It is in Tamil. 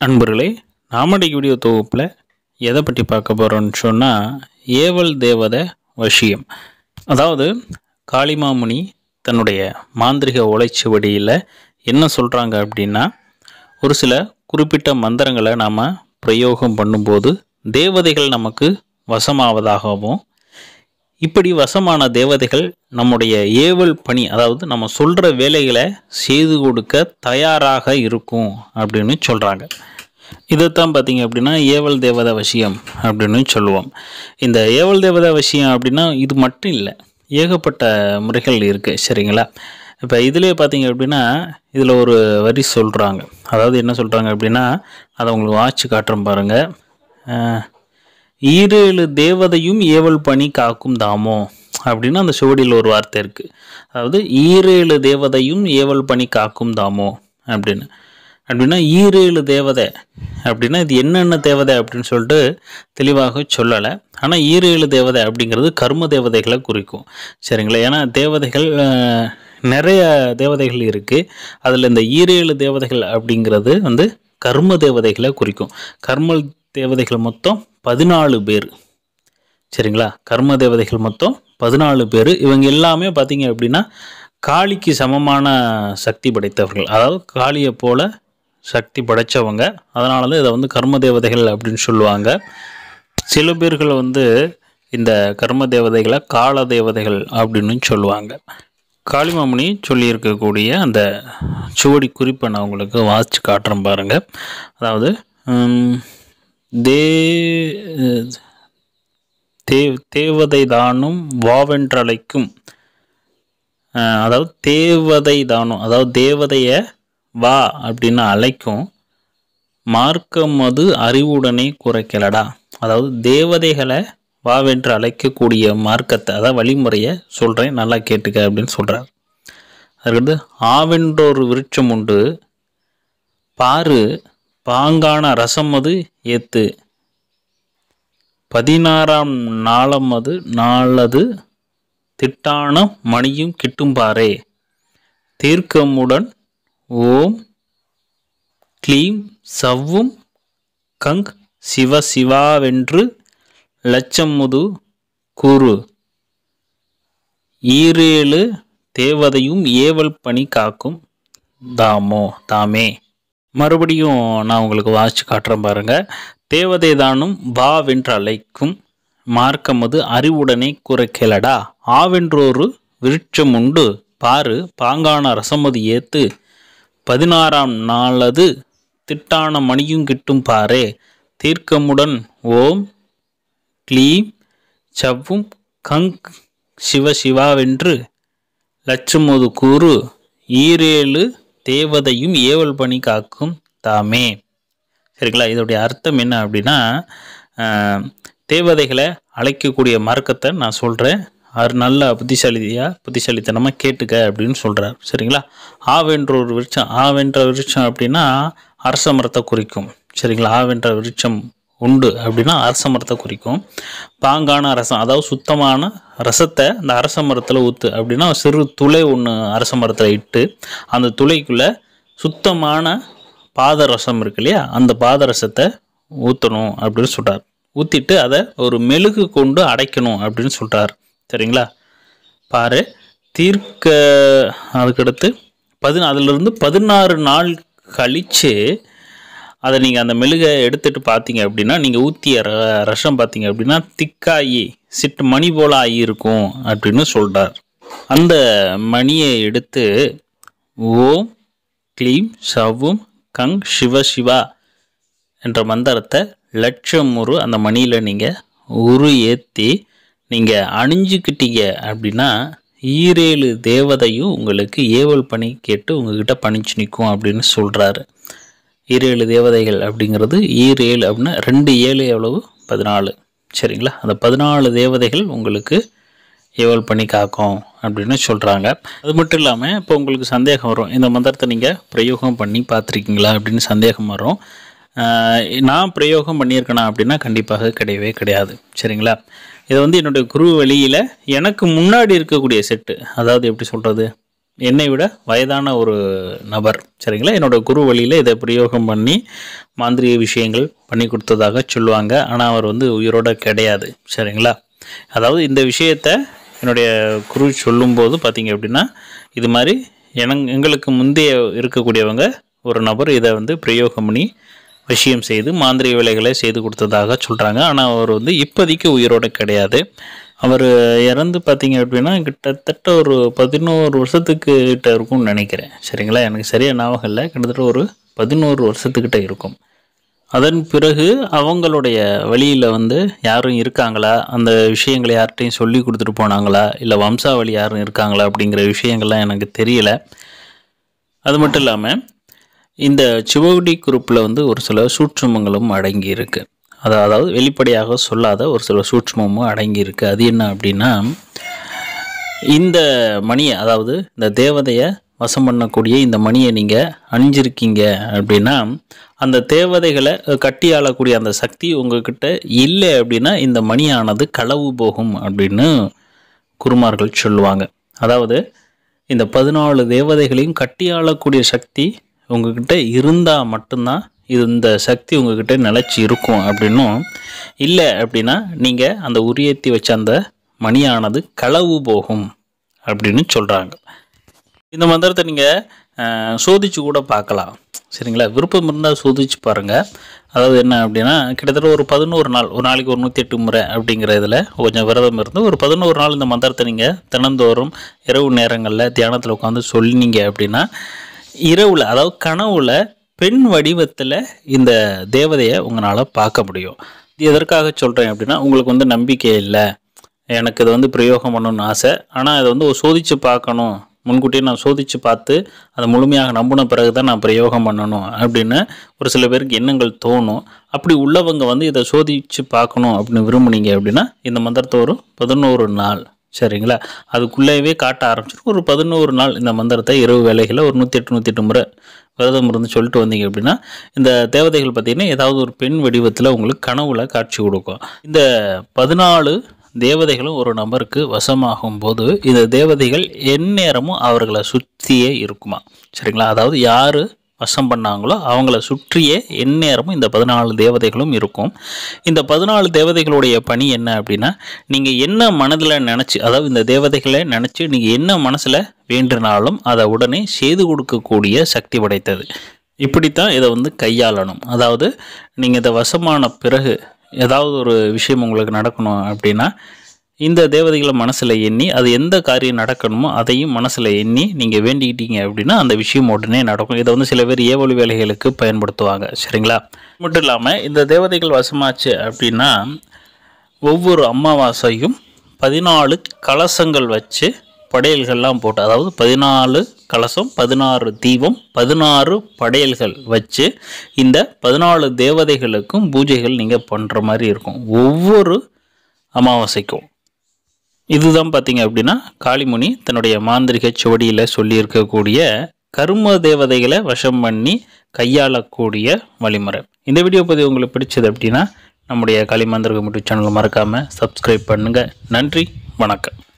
நண்பர்களே நாமடிக்கு வீடியோ தொகுப்பில் எதை பற்றி பார்க்க போகிறோம்னு சொன்னால் ஏவல் தேவத வசியம் அதாவது காளிமாமுனி தன்னுடைய மாந்திரிக உழைச்சுவடியில் என்ன சொல்கிறாங்க அப்படின்னா ஒரு சில குறிப்பிட்ட மந்திரங்களை நாம் பிரயோகம் பண்ணும்போது தேவதைகள் நமக்கு வசமாவதாகவும் இப்படி வசமான தேவதைகள் நம்முடைய ஏவல் பணி அதாவது நம்ம சொல்கிற வேலைகளை செய்து கொடுக்க தயாராக இருக்கும் அப்படின்னு சொல்கிறாங்க இதைத்தான் பார்த்தீங்க அப்படின்னா ஏவல் தேவத வசியம் அப்படின்னு சொல்லுவோம் இந்த ஏவல் தேவத வசியம் அப்படின்னா இது மட்டும் இல்லை ஏகப்பட்ட முறைகள் இருக்குது சரிங்களா இப்போ இதிலே பார்த்தீங்க அப்படின்னா இதில் ஒரு வரி சொல்கிறாங்க அதாவது என்ன சொல்கிறாங்க அப்படின்னா அதை உங்களுக்கு வாட்சி காட்டுறேன் பாருங்கள் அஹ், ஈரேழு தேவதையும் ஏவல் பணி காக்கும் தாமோ அப்படின்னு அந்த சுவடியில் ஒரு வார்த்தை இருக்குது அதாவது ஈரேழு தேவதையும் ஏவல் பணி காக்கும் தாமோ அப்படின்னு அப்படின்னா ஈரேழு தேவதை அப்படின்னா இது என்னென்ன தேவதை அப்படின்னு சொல்லிட்டு தெளிவாக சொல்லலை ஆனால் ஈரேழு தேவதை அப்படிங்கிறது கர்ம தேவதைகளை குறிக்கும் சரிங்களா ஏன்னா தேவதைகள் அஹ், நிறைய தேவதைகள் இருக்குது அதில் இந்த ஈரேழு தேவதைகள் அப்படிங்கிறது வந்து கர்ம தேவதைகளை குறிக்கும் கர்ம தேவதைகள் மொத்தம் பதினாலு பேர் சரிங்களா கர்ம தேவதைகள் மொத்தம் பதினாலு பேர் இவங்க எல்லாமே பார்த்தீங்க அப்படின்னா காளிக்கு சமமான சக்தி படைத்தவர்கள் அதாவது காளியை போல சக்தி படைத்தவங்க அதனால தான் இதை வந்து கர்ம தேவதைகள் அப்படின்னு சொல்லுவாங்க சில பேர்கள் வந்து இந்த கர்ம தேவதைகளை கால தேவதைகள் அப்படின்னு சொல்லுவாங்க காளிமாமணி சொல்லியிருக்கக்கூடிய அந்த சுவடி குறிப்பை நான் உங்களுக்கு வாசிச்சு காட்டுறேன் பாருங்க அதாவது உம், தே தே தேவதை தானும் வாவென்றழைக்கும் அஹ், அதாவது தேவதை தானும் அதாவது தேவதையை வா அப்படின்னு அழைக்கும் மார்க்கம் அது அறிவுடனே குறைக்கலடா அதாவது தேவதைகளை வாவென்று அழைக்கக்கூடிய மார்க்கத்தை அதாவது வழிமுறையை சொல்கிறேன் நல்லா கேட்டுக்க அப்படின்னு சொல்கிறார் அதுக்கடுத்து ஆவென்ற ஒரு விருட்சம் உண்டு பாரு பாங்கான ரசம் அது ஏத்து பதினாறாம் நாளம் அது நாளது திட்டான மணியும் கிட்டும் பாரே தீர்க்கமுடன் ஓம் க்ளீம் சவ்வும் கங் சிவ சிவாவென்று லட்சமுது கூறு ஈரேழு தேவதையும் ஏவல் பணி காக்கும் தாமோ தாமே மறுபடியும் நான் உங்களுக்கு வாசிச்சு காட்டுறேன் பாருங்க தேவதை தானும் வாவென்று அழைக்கும் மார்க்கமது அறிவுடனே குறைக்கலடா ஆவென்றொரு விருட்சம் உண்டு பாரு பாங்கான ரசமது ஏத்து பதினாறாம் நாளது திட்டான மணியும் கிட்டும் பாரே தீர்க்கமுடன் ஓம் க்ளீம் சவ்வும் கங் சிவ சிவாவென்று லட்சமோது கூறு ஈரேழு தேவதையும் ஏவல் பணி காக்கும் தாமே சரிங்களா இதோடைய அர்த்தம் என்ன அப்படின்னா ஆஹ், தேவதைகளை அழைக்கக்கூடிய மார்க்கத்தை நான் சொல்கிறேன் அவர் நல்ல புத்திசாலியாக புத்திசாலித்தனமாக கேட்டுக்க அப்படின்னு சொல்கிறார் சரிங்களா ஆவென்ற ஒரு விருட்சம் ஆவென்ற விருட்சம் அப்படின்னா அரச மரத்தை குறிக்கும் சரிங்களா ஆவென்ற விருட்சம் உண்டு அப்படின்னா அரச மரத்தை குறிக்கும் பாங்கான ரசம் அதாவது சுத்தமான ரசத்தை அந்த அரச மரத்தில் ஊற்று அப்படின்னா சிறு துளை ஒன்று அரச மரத்தில் இட்டு அந்த துளைக்குள்ளே சுத்தமான பாதரசம் இருக்கு இல்லையா அந்த பாதரசத்தை ஊற்றணும் அப்படின்னு சொல்கிறார் ஊற்றிட்டு அதை ஒரு மெழுகு கொண்டு அடைக்கணும் அப்படின்னு சொல்கிறார் சரிங்களா பாரு தீர்க்க அதுக்கடுத்து பதினா அதிலிருந்து பதினாறு நாள் கழித்து அதை நீங்கள் அந்த மெழுகை எடுத்துட்டு பார்த்தீங்க அப்படின்னா நீங்கள் ஊற்றிய ர ரசம் பார்த்தீங்க அப்படின்னா திக்காயி சிட்டு மணி போல ஆகி இருக்கும் அப்படின்னு சொல்கிறார் அந்த மணியை எடுத்து ஓம் க்ளீம் சவ்வும் கங் சிவ சிவா என்ற மந்திரத்தை லட்சம் உரு அந்த மணியில் நீங்கள் உரு ஏற்றி நீங்கள் அணிஞ்சுக்கிட்டீங்க அப்படின்னா ஈரேழு தேவதையும் உங்களுக்கு ஏவல் பணி கேட்டு உங்ககிட்ட பணிச்சு நிற்கும் அப்படின்னு சொல்கிறாரு ஈரேழு தேவதைகள் அப்படிங்கிறது ஈரேழு அப்படின்னா ரெண்டு ஏழு எவ்வளவு பதினாலு சரிங்களா அந்த பதினாலு தேவதைகள் உங்களுக்கு ஏவல் பண்ணி காக்கும் அப்படின்னு சொல்கிறாங்க அது மட்டும் இல்லாமல் இப்போ உங்களுக்கு சந்தேகம் வரும் இந்த மந்திரத்தை நீங்கள் பிரயோகம் பண்ணி பார்த்துருக்கீங்களா அப்படின்னு சந்தேகம் வரும் ஆஹ் நான் பிரயோகம் பண்ணியிருக்கேனா அப்படின்னா கண்டிப்பாக கிடையவே கிடையாது சரிங்களா இதை வந்து என்னுடைய குரு வழியில் எனக்கு முன்னாடி இருக்கக்கூடிய செட்டு அதாவது எப்படி சொல்கிறது என்னை விட வயதான ஒரு நபர் சரிங்களா என்னோட குரு வழியில் இதை பிரயோகம் பண்ணி மாந்திரிக விஷயங்கள் பண்ணி கொடுத்ததாக சொல்லுவாங்க ஆனால் அவர் வந்து உயிரோட கிடையாது சரிங்களா அதாவது இந்த விஷயத்த என்னுடைய குரு சொல்லும்போது பார்த்தீங்க அப்படின்னா இது மாதிரி எனங் எங்களுக்கு முந்தைய இருக்கக்கூடியவங்க ஒரு நபர் இதை வந்து பிரயோகம் பண்ணி விஷயம் செய்து மாந்திரிக வேலைகளை செய்து கொடுத்ததாக சொல்கிறாங்க ஆனால் அவர் வந்து இப்போதைக்கு உயிரோட கிடையாது அவர் இறந்து பார்த்தீங்க அப்படின்னா கிட்டத்தட்ட ஒரு பதினோரு வருஷத்துக்கு கிட்ட இருக்கும்னு நினைக்கிறேன் சரிங்களா எனக்கு சரியாக ஞாபகம் இல்லை கிட்டத்தட்ட ஒரு பதினோரு வருஷத்துக்கிட்ட இருக்கும் அதன் பிறகு அவங்களுடைய வழியில் வந்து யாரும் இருக்காங்களா அந்த விஷயங்களை யார்கிட்டையும் சொல்லி கொடுத்துட்டு போனாங்களா இல்லை வம்சாவளி யாரும் இருக்காங்களா அப்படிங்கிற விஷயங்கள்லாம் எனக்கு தெரியல அது மட்டும் இல்லாமல் இந்த சிவகுடி குரூப்பில் வந்து ஒரு சில சூட்சுமங்களும் அடங்கி இருக்கு அது அதாவது வெளிப்படையாக சொல்லாத ஒரு சில சூட்சுமமும் அடங்கி இருக்கு அது என்ன அப்படின்னா இந்த மணியை அதாவது இந்த தேவதையை வசம் பண்ணக்கூடிய இந்த மணியை நீங்கள் அணிஞ்சிருக்கீங்க அப்படின்னா அந்த தேவதைகளை கட்டி ஆளக்கூடிய அந்த சக்தி உங்ககிட்ட இல்லை அப்படின்னா இந்த மணியானது களவு போகும் அப்படின்னு குருமார்கள் சொல்லுவாங்க அதாவது இந்த பதினாலு தேவதைகளையும் கட்டி ஆளக்கூடிய சக்தி உங்ககிட்ட இருந்தால் மட்டும்தான் இது இந்த சக்தி உங்ககிட்ட நிலச்சி இருக்கும் அப்படின்னும் இல்லை அப்படின்னா நீங்கள் அந்த உரியேற்றி வச்ச அந்த மணியானது களவு போகும் அப்படின்னு சொல்கிறாங்க இந்த மந்திரத்தை நீங்கள் சோதிச்சு கூட பார்க்கலாம் சரிங்களா விருப்பம் இருந்தால் சோதிச்சு பாருங்கள் அதாவது என்ன அப்படின்னா கிட்டத்தட்ட ஒரு பதினோரு நாள் ஒரு நாளைக்கு ஒரு நூற்றி எட்டு முறை அப்படிங்கிற இதில் கொஞ்சம் விரதம் இருந்து ஒரு பதினோரு நாள் இந்த மந்திரத்தை நீங்கள் தினந்தோறும் இரவு நேரங்களில் தியானத்தில் உட்காந்து சொன்னீங்க அப்படின்னா இரவில் அதாவது கனவுல பெண் வடிவத்தில் இந்த தேவதையை உங்களால் பார்க்க முடியும் இது எதற்காக சொல்கிறேன் அப்படின்னா உங்களுக்கு வந்து நம்பிக்கை இல்லை எனக்கு இது வந்து பிரயோகம் பண்ணணும்னு ஆசை ஆனால் இதை வந்து ஒரு சோதித்து பார்க்கணும் முன்கூட்டியே நான் சோதித்து பார்த்து அதை முழுமையாக நம்பின பிறகு தான் நான் பிரயோகம் பண்ணணும் அப்படின்னு ஒரு சில பேருக்கு எண்ணங்கள் தோணும் அப்படி உள்ளவங்க வந்து இதை சோதித்து பார்க்கணும் அப்படின்னு விரும்புனீங்க அப்படின்னா இந்த மந்திரத்தை ஒரு பதினோரு நாள் சரிங்களா அதுக்குள்ளேயே காட்ட ஆரம்பிச்சிடும் ஒரு பதினோரு நாள் இந்த மந்திரத்தை இரவு வேலைகளில் ஒரு நூற்றி எட்டு நூற்றி எட்டு முறை விரதம் இருந்து சொல்லிட்டு வந்தீங்க அப்படின்னா இந்த தேவதைகள் பார்த்திங்கன்னா ஏதாவது ஒரு பெண் வடிவத்தில் உங்களுக்கு கனவுல காட்சி கொடுக்கும் இந்த பதினாலு தேவதைகளும் ஒரு நபருக்கு வசமாகும் போது இந்த தேவதைகள் எந்நேரமும் அவர்களை சுற்றியே இருக்குமா சரிங்களா அதாவது யார் வசம் பண்ணாங்களோ அவங்கள சுற்றியே எந்நேரமும் இந்த பதினாலு தேவதைகளும் இருக்கும் இந்த பதினாலு தேவதைகளுடைய பணி என்ன அப்படின்னா நீங்கள் என்ன மனதில் நினச்சி அதாவது இந்த தேவதைகளை நினச்சி நீங்கள் என்ன மனசில் வேண்டினாலும் அதை உடனே செய்து கொடுக்கக்கூடிய சக்தி படைத்தது இப்படித்தான் இதை வந்து கையாளணும் அதாவது நீங்கள் இதை வசமான பிறகு ஏதாவது ஒரு விஷயம் உங்களுக்கு நடக்கணும் அப்படின்னா இந்த தேவதைகளை மனசில் எண்ணி அது எந்த காரியம் நடக்கணுமோ அதையும் மனசில் எண்ணி நீங்கள் வேண்டிக்கிட்டீங்க அப்படின்னா அந்த விஷயம் உடனே நடக்கும் இதை வந்து சில பேர் ஏவல் வேலைகளுக்கு பயன்படுத்துவாங்க சரிங்களா மட்டும் இல்லாமல் இந்த தேவதைகள் வசமாச்சு அப்படின்னா ஒவ்வொரு அமாவாசையும் பதினாலு கலசங்கள் வச்சு படையல்கள்லாம் போட்டு அதாவது பதினாலு கலசம் பதினாறு தீபம் பதினாறு படையல்கள் வச்சு இந்த பதினாலு தேவதைகளுக்கும் பூஜைகள் நீங்கள் பண்ணுற மாதிரி இருக்கும் ஒவ்வொரு அமாவாசைக்கும் இதுதான் பார்த்தீங்க அப்படின்னா காளிமுனி தன்னுடைய மாந்திரிக சுவடியில் சொல்லியிருக்கக்கூடிய கரும தேவதைகளை வசம் பண்ணி கையாளக்கூடிய வழிமுறை இந்த வீடியோ பதிவு உங்களுக்கு பிடிச்சது அப்படின்னா நம்முடைய களிமந்திர யூடியூப் சேனலை மறக்காமல் சப்ஸ்கிரைப் பண்ணுங்கள் நன்றி வணக்கம்